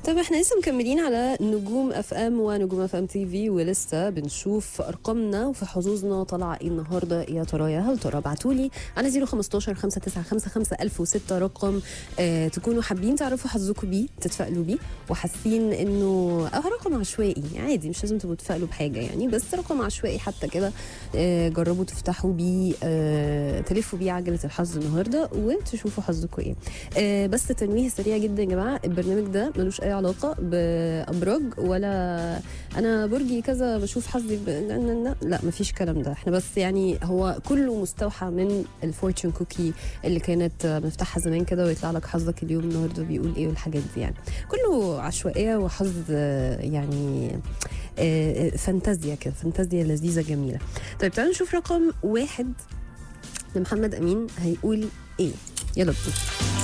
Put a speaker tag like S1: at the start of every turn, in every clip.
S1: طب احنا لسه مكملين على نجوم اف ام ونجوم اف ام تي في ولسه بنشوف ارقامنا وفي حظوظنا طالعه ايه النهارده يا ترى يا هل ترى ابعتوا لي على 015 595 1006 رقم آه تكونوا حابين تعرفوا حظكم بيه تتفائلوا بيه وحاسين انه او رقم عشوائي عادي مش لازم تبقوا تتفائلوا بحاجه يعني بس رقم عشوائي حتى كده آه جربوا تفتحوا بيه آه تلفوا بيه عجله الحظ النهارده وتشوفوا حظكم ايه آه بس تنويه سريع جدا يا جماعه البرنامج ده ملوش اي علاقه بابراج ولا انا برجي كذا بشوف حظي ب... لا, لا, لا, لا مفيش كلام ده احنا بس يعني هو كله مستوحى من الفورتشن كوكي اللي كانت بنفتحها زمان كده ويطلع لك حظك اليوم النهارده بيقول ايه والحاجات دي يعني كله عشوائيه وحظ آه، يعني آه، فانتازيا كده فانتازيا لذيذه جميله طيب تعالوا نشوف رقم واحد لمحمد امين هيقول ايه يلا بينا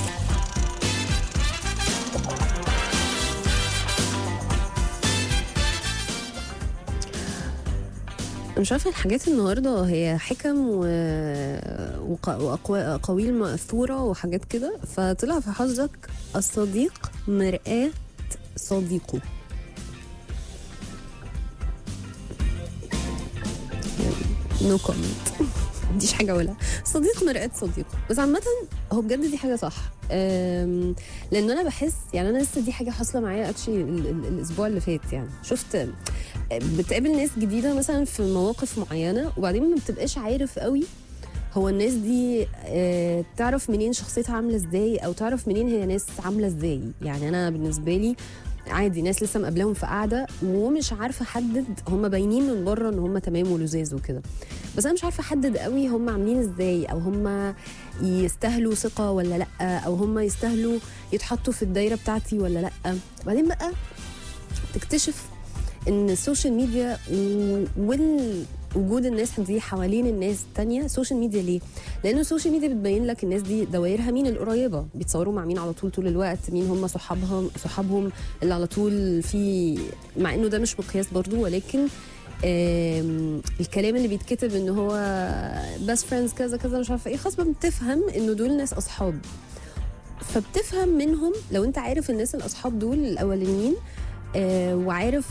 S1: مش عارفه الحاجات النهارده هي حكم و... وق... وأقاويل مأثورة وحاجات كده فطلع في حظك الصديق مرآة صديقه نو كومنت مديش حاجه اقولها صديق مرآة صديقه بس عامة هو بجد دي حاجة صح أم، لأن أنا بحس يعني أنا لسه دي حاجة حاصلة معايا اكشلي الأسبوع اللي فات يعني شفت بتقابل ناس جديدة مثلا في مواقف معينة وبعدين ما بتبقاش عارف قوي هو الناس دي آه، تعرف منين شخصيتها عاملة ازاي أو تعرف منين هي ناس عاملة ازاي يعني أنا بالنسبة لي عادي ناس لسه مقابلاهم في قاعده ومش عارفه احدد هم باينين من بره ان هم تمام ولزاز وكده بس انا مش عارفه احدد قوي هم عاملين ازاي او هم يستاهلوا ثقه ولا لا او هم يستاهلوا يتحطوا في الدايره بتاعتي ولا لا بعدين بقى تكتشف ان السوشيال ميديا ووجود الناس دي حوالين الناس التانية السوشيال ميديا ليه؟ لأن السوشيال ميديا بتبين لك الناس دي دوائرها مين القريبة بيتصوروا مع مين على طول طول الوقت مين هم صحابهم صحابهم اللي على طول في مع انه ده مش مقياس برضو ولكن آم، الكلام اللي بيتكتب ان هو بس فريندز كذا كذا مش عارفه ايه خلاص بقى بتفهم انه دول ناس اصحاب فبتفهم منهم لو انت عارف الناس الاصحاب دول الاولانيين آه وعارف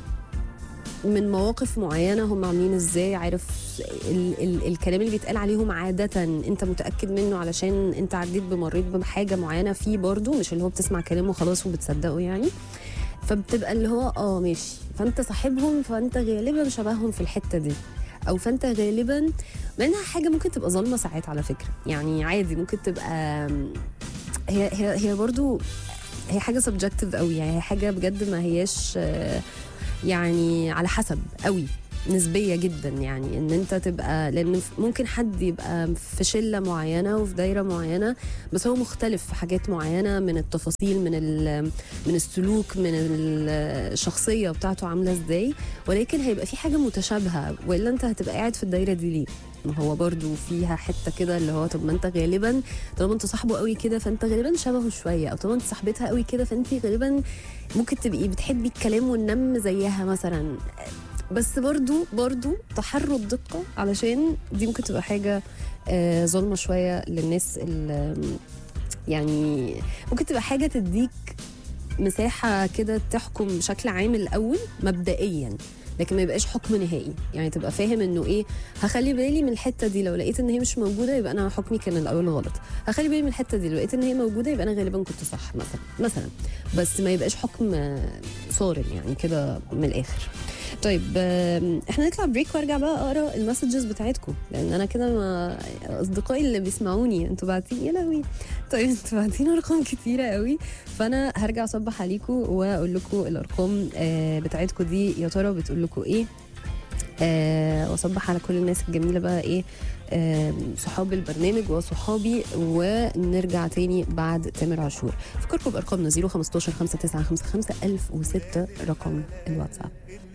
S1: من مواقف معينه هم عاملين ازاي عارف ال ال الكلام اللي بيتقال عليهم عاده انت متاكد منه علشان انت عديت بمريت بحاجه معينه فيه برضو مش اللي هو بتسمع كلامه خلاص وبتصدقه يعني فبتبقى اللي هو اه ماشي فانت صاحبهم فانت غالبا شبههم في الحته دي او فانت غالبا منها حاجه ممكن تبقى ظالمه ساعات على فكره يعني عادي ممكن تبقى هي هي هي برضو هي حاجه سبجكتيف قوي يعني هي حاجه بجد ما هياش آه، يعني على حسب قوي نسبيه جدا يعني ان انت تبقى لان ممكن حد يبقى في شله معينه وفي دايره معينه بس هو مختلف في حاجات معينه من التفاصيل من ال- من السلوك من الشخصيه بتاعته عامله ازاي ولكن هيبقى في حاجه متشابهه والا انت هتبقى قاعد في الدايره دي ليه ما هو برضو فيها حته كده اللي هو طب ما انت غالبا طالما انت صاحبه قوي كده فانت غالبا شبهه شويه او طالما انت صاحبتها قوي كده فانت غالبا ممكن تبقي بتحبي الكلام والنم زيها مثلا بس برضو برضو تحروا الدقة علشان دي ممكن تبقى حاجة آه، ظالمة شوية للناس اللي يعني ممكن تبقى حاجة تديك مساحة كده تحكم بشكل عام الأول مبدئيا لكن ما يبقاش حكم نهائي يعني تبقى فاهم انه ايه هخلي بالي من الحته دي لو لقيت ان هي مش موجوده يبقى انا حكمي كان الاول غلط هخلي بالي من الحته دي لو لقيت ان هي موجوده يبقى انا غالبا كنت صح مثلا مثلا بس ما يبقاش حكم آه، صارم يعني كده من الاخر طيب آم، احنا نطلع بريك وارجع بقى اقرا المسجز بتاعتكم لان انا كده ما اصدقائي اللي بيسمعوني انتوا باعتين يا لهوي طيب انتوا باعتين ارقام كتيره قوي فانا هرجع اصبح عليكم واقول لكم الارقام آه، بتاعتكم دي يا ترى بتقول لكم ايه آه واصبح على كل الناس الجميله بقى ايه آه صحاب البرنامج وصحابي ونرجع تاني بعد تامر عاشور فكركم بارقامنا 015 5955 1006 رقم الواتساب